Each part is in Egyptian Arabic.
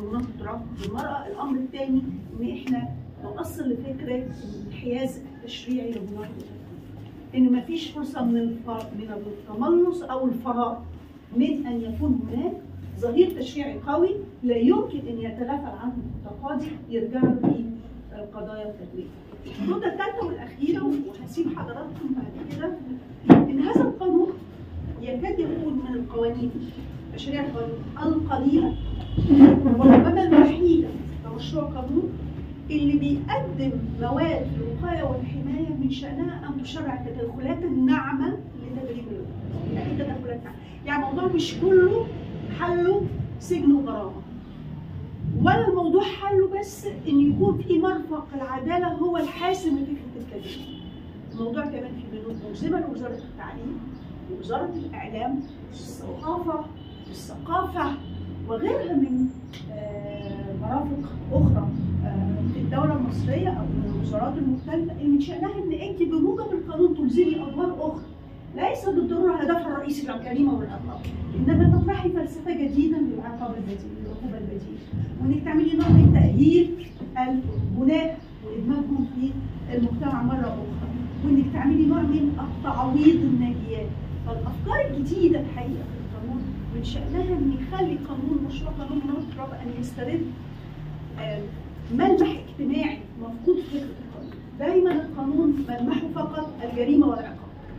لمناطق العنف بالمرأة الأمر الثاني إن إحنا نوصل لفكرة الانحياز التشريعي لمناطق العنف إن مفيش فرصة من الف... من التملص أو الفرار من أن يكون هناك ظهير تشريعي قوي لا يمكن أن يتغافل عنه التقاضي يرجع له في قضايا التدوير. النقطة الثالثة والأخيرة وهسيب حضراتكم بعد كده إن هذا القانون يكاد يكون من القوانين مشاريع القانون القليلة وربما الوحيدة كمشروع قانون اللي بيقدم مواد الوقاية والحماية من شأنها أن تشرع التدخلات الناعمة لتدريب الوقاية. يعني إيه تدخلات ناعمة؟ يعني الموضوع مش كله حله سجن وغرامة. ولا الموضوع حله بس ان يكون في مرفق العداله هو الحاسم لفكره التدريب. الموضوع كمان في بنود ملزمه لوزاره التعليم ووزاره الاعلام الثقافه الثقافه وغيرها من آه، مرافق اخرى آه، في الدوله المصريه او من الوزارات المختلفه اللي من شانها ان انت بموجب القانون تلزمي ادوار اخرى ليس بالضروره هدفها الرئيسي الجريمه والعقاب انما تطرحي فلسفه جديده للعقاب البديل للعقوبه البديله وانك تعملي نوع من تاهيل البناة وادماجهم في المجتمع مره اخرى وانك تعملي نوع من التعويض الناجيات فالافكار الجديده الحقيقه في القانون من شانها ان يخلي قانون مشروع قانون مناطق الرابع ان يسترد آه، ملمح اجتماعي مفقود في فكره القانون دايما القانون ملمحه فقط الجريمه والعقاب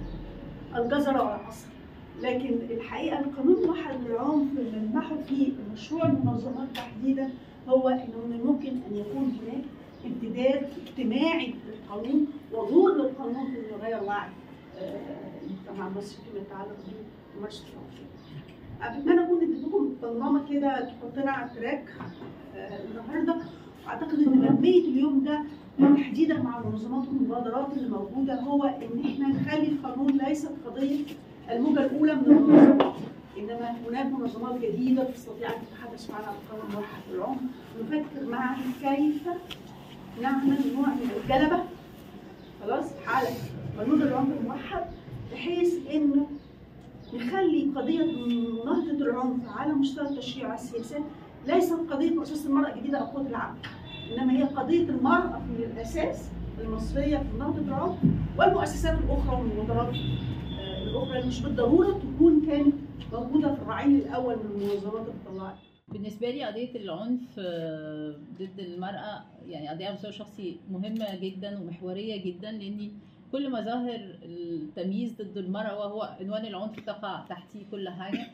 الجزره والعصر لكن الحقيقه القانون موحد للعنف ملمحه في مشروع المنظمات تحديدا هو انه من الممكن ان يكون هناك امتداد اجتماعي للقانون وظهور للقانون في انه يغير وعي آه، المجتمع المصري فيما يتعلق بممارسه العنف. قبل ما انا اكون اديتكم برنامج كده تحطنا على التراك آه، النهارده اعتقد ان اهميه اليوم ده تحديدا مع المنظمات والمبادرات اللي موجوده هو ان احنا نخلي القانون ليست قضيه الموجه الاولى من المنظمات انما هناك منظمات جديده تستطيع ان تتحدث معنا عن القانون موحد للعنف نفكر معا كيف نعمل نوع من الجلبه خلاص على قانون العنف الموحد بحيث انه نخلي قضيه نهضه العنف على مستوى التشريع والسياسات ليست قضيه مؤسسه المراه الجديده او قوه العمل انما هي قضيه المراه من الاساس المصريه في نهضه العنف والمؤسسات الاخرى والمبادرات آه، الاخرى اللي مش بالضروره تكون كانت موجوده في الرعيل الاول من المنظمات اللي طلعت بالنسبه لي قضيه العنف آه، ضد المراه يعني قضيه على مستوى شخصي مهمه جدا ومحوريه جدا لاني كل مظاهر التمييز ضد المراه وهو عنوان العنف تقع تحتيه كل حاجه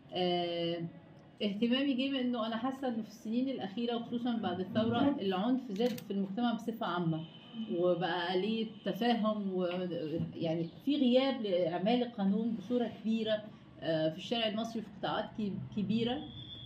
آه، اهتمامي جه من انه انا حاسه انه في السنين الاخيره وخصوصا بعد الثوره العنف زاد في المجتمع بصفه عامه وبقى آلية تفاهم ويعني في غياب لإعمال القانون بصورة كبيرة آه، في الشارع المصري في قطاعات كب- كبيرة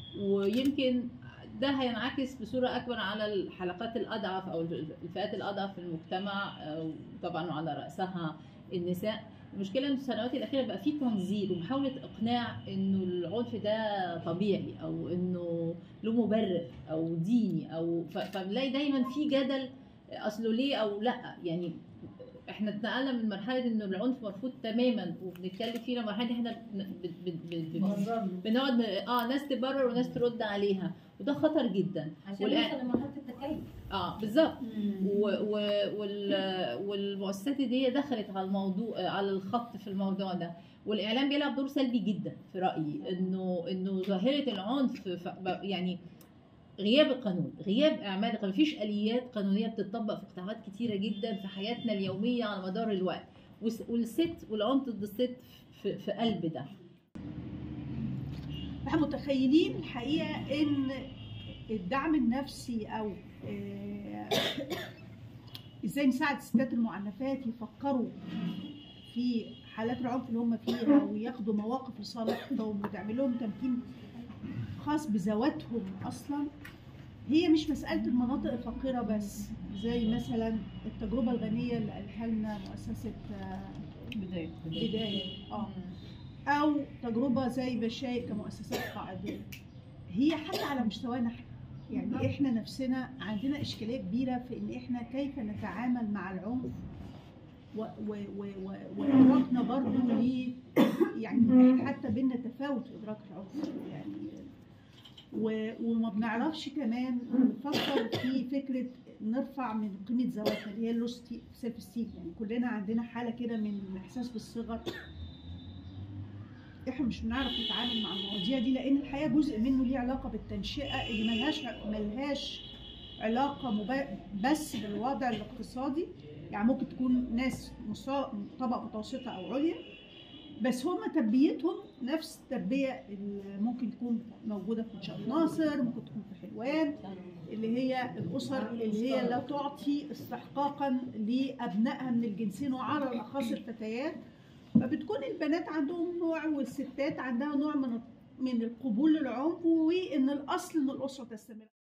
ويمكن ده هينعكس بصورة أكبر على الحلقات الأضعف أو الفئات الأضعف في المجتمع آه، طبعا وعلى رأسها النساء المشكلة إن في السنوات الأخيرة بقى في تنظير ومحاولة إقناع إنه العنف ده طبيعي أو إنه له مبرر أو ديني أو ف- فبنلاقي دايما في جدل اصله ليه او لا يعني احنا اتنقلنا من مرحله انه العنف مرفوض تماما وبنتكلم فيه لمرحله احنا بن- بن- بن- بن- بنقعد ن- اه ناس تبرر وناس ترد عليها وده خطر جدا عشان والآن- نوصل لمرحله التكيف اه بالظبط و و وال والمؤسسات دي دخلت على الموضوع على الخط في الموضوع ده والاعلام بيلعب دور سلبي جدا في رايي انه انه ظاهره العنف ف- يعني غياب القانون غياب اعمال القانون مفيش اليات قانونيه بتطبق في قطاعات كتيره جدا في حياتنا اليوميه على مدار الوقت والس- والست والعنف ضد الست في, في قلب ده احنا متخيلين الحقيقه ان الدعم النفسي او آه، ازاي نساعد الستات المعنفات يفكروا في حالات العنف اللي هم فيها وياخدوا مواقف لصالحهم وتعمل لهم تمكين خاص بذواتهم اصلا هي مش مساله المناطق الفقيره بس زي مثلا التجربه الغنيه اللي قالها لنا مؤسسه آه، بدايه بدايه اه او تجربه زي بشاير كمؤسسات قاعديه هي حتى على مستوانا احنا يعني احنا نفسنا عندنا اشكاليه كبيره في ان احنا كيف نتعامل مع العنف و- و- و- و- وادراكنا برضه ل يعني احنا حتى بينا تفاوت في ادراك العنف يعني و- وما بنعرفش كمان نفكر في فكره نرفع من قيمه ذواتنا اللي هي اللو سيلف ستيم يعني كلنا عندنا حاله كده من الاحساس بالصغر احنا مش بنعرف نتعامل مع المواضيع دي لان الحقيقه جزء منه ليه علاقه بالتنشئه اللي ملهاش ملهاش علاقه مبا... بس بالوضع الاقتصادي يعني ممكن تكون ناس مستوى طبقه متوسطه او عليا بس هم تربيتهم نفس التربيه اللي ممكن تكون موجوده في منشاه ناصر ممكن تكون في حلوان اللي هي الاسر اللي هي لا تعطي استحقاقا لابنائها من الجنسين وعلى الاخص الفتيات فبتكون البنات عندهم نوع والستات عندها نوع من من القبول للعنف وان الاصل ان الاسره تستمر